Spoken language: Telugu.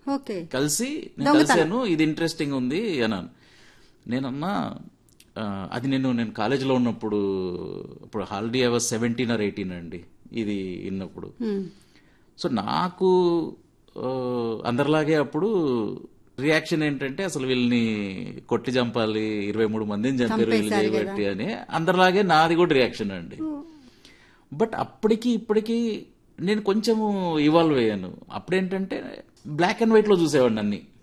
ఓకే కలిసి నేను కలిశాను ఇది ఇంట్రెస్టింగ్ ఉంది అన్నాను నేనన్నా ఆ, అది నేను నేను కాలేజీలో ఉన్నప్పుడు ఇప్పుడు holiday our seventeen or eighteen అండి ఇది విన్నప్పుడు సో నాకు ఆ, అందరిలాగే అప్పుడు రియాక్షన్ ఏంటంటే అసలు వీళ్ళని కొట్టి చంపాలి ఇరవై మూడు మందిని చంపారు వీళ్ళు చేయబట్టి అని అందరిలాగే నాది కూడా రియాక్షన్ అండి బట్ అప్పటికి ఇప్పటికి నేను కొంచెము ఇవాల్వ్ అయ్యాను అప్పుడేంటంటే బ్లాక్ అండ్ వైట్ లో చూసేవాడిని అన్ని